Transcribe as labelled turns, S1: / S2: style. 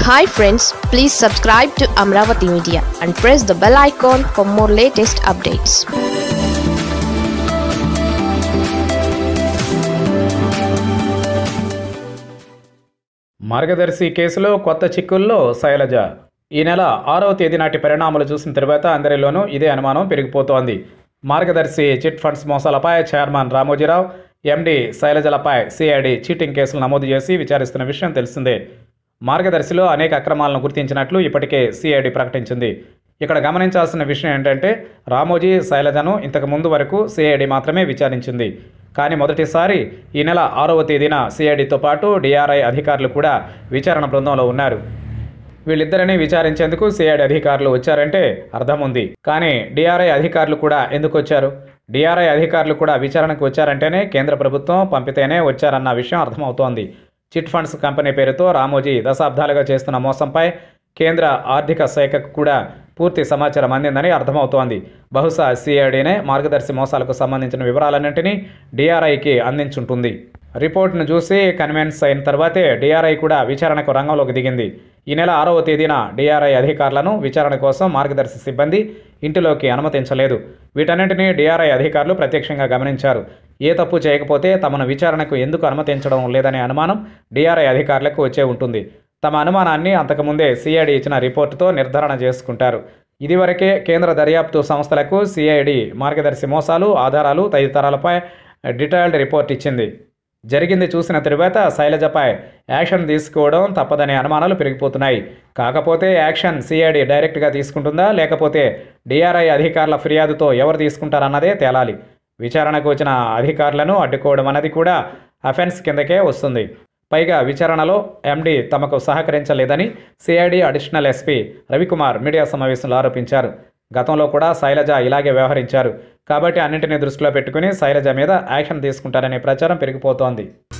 S1: hi friends please subscribe to Amaravati media and press the bell icon for more latest updates
S2: Margadarsi కేసులో కొత్త చిక్కుల్లో శైలజ ఈ నెల ఆరవ తేదీ నాటి పరిణామాలు చూసిన తర్వాత అందరిలోనూ ఇదే అనుమానం పెరిగిపోతోంది మార్గదర్శి చిట్ ఫండ్స్ మోసాలపై చైర్మన్ రామోజీరావు ఎండి శైలజలపై సిఐడి చీటింగ్ కేసులు నమోదు చేసి విచారిస్తున్న విషయం తెలిసిందే మార్గదర్శిలో అనేక అక్రమాలను గుర్తించినట్లు ఇప్పటికే సిఐడి ప్రకటించింది ఇక్కడ గమనించాల్సిన విషయం ఏంటంటే రామోజీ శైలజను ఇంతకు ముందు వరకు సిఐడి మాత్రమే విచారించింది కానీ మొదటిసారి ఈ నెల ఆరవ తేదీన సిఐడితో పాటు డిఆర్ఐ అధికారులు కూడా విచారణ బృందంలో ఉన్నారు వీళ్ళిద్దరిని విచారించేందుకు సిఐడి అధికారులు వచ్చారంటే అర్థం ఉంది కానీ డిఆర్ఐ అధికారులు కూడా ఎందుకు వచ్చారు డిఆర్ఐ అధికారులు కూడా విచారణకు వచ్చారంటేనే కేంద్ర ప్రభుత్వం పంపితేనే వచ్చారన్న విషయం అర్థమవుతోంది చిట్ ఫండ్స్ కంపెనీ పేరుతో రామోజీ దశాబ్దాలుగా చేస్తున్న మోసంపై కేంద్ర ఆర్థిక శాఖకు కూడా పూర్తి సమాచారం అందిందని అర్థమవుతోంది బహుశా సిఐడినే మార్గదర్శి మోసాలకు సంబంధించిన వివరాలన్నింటినీ డిఆర్ఐకి అందించుంటుంది రిపోర్ట్ను చూసి కన్విన్స్ అయిన తర్వాతే డిఆర్ఐ కూడా విచారణకు రంగంలోకి దిగింది ఈ నెల ఆరవ తేదీన డిఆర్ఐ అధికారులను విచారణ కోసం మార్గదర్శి సిబ్బంది ఇంటిలోకి అనుమతించలేదు వీటన్నింటినీ డిఆర్ఐ అధికారులు ప్రత్యక్షంగా గమనించారు ఏ తప్పు చేయకపోతే తమను విచారణకు ఎందుకు అనుమతించడం లేదనే అనుమానం డిఆర్ఐ అధికారులకు వచ్చే ఉంటుంది తమ అనుమానాన్ని అంతకుముందే సిఐడి ఇచ్చిన రిపోర్టుతో నిర్ధారణ చేసుకుంటారు ఇదివరకే కేంద్ర దర్యాప్తు సంస్థలకు సిఐడి మార్గదర్శి మోసాలు ఆధారాలు తదితరాలపై డీటెయిల్డ్ రిపోర్ట్ ఇచ్చింది జరిగింది చూసిన తరువాత శైలజపై యాక్షన్ తీసుకోవడం తప్పదనే అనుమానాలు పెరిగిపోతున్నాయి కాకపోతే యాక్షన్ సిఐడి డైరెక్ట్గా తీసుకుంటుందా లేకపోతే డిఆర్ఐ అధికారుల ఫిర్యాదుతో ఎవరు తీసుకుంటారన్నదే తేలాలి విచారణకు వచ్చిన అధికారులను అడ్డుకోవడం అన్నది కూడా అఫెన్స్ కిందకే వస్తుంది పైగా విచారణలో ఎండీ తమకు సహకరించలేదని CID additional SP Ravikumar media సమావేశంలో ఆరోపించారు గతంలో కూడా శైలజ ఇలాగే వ్యవహరించారు కాబట్టి అన్నింటినీ దృష్టిలో పెట్టుకుని శైలజ మీద యాక్షన్ తీసుకుంటారనే ప్రచారం పెరిగిపోతోంది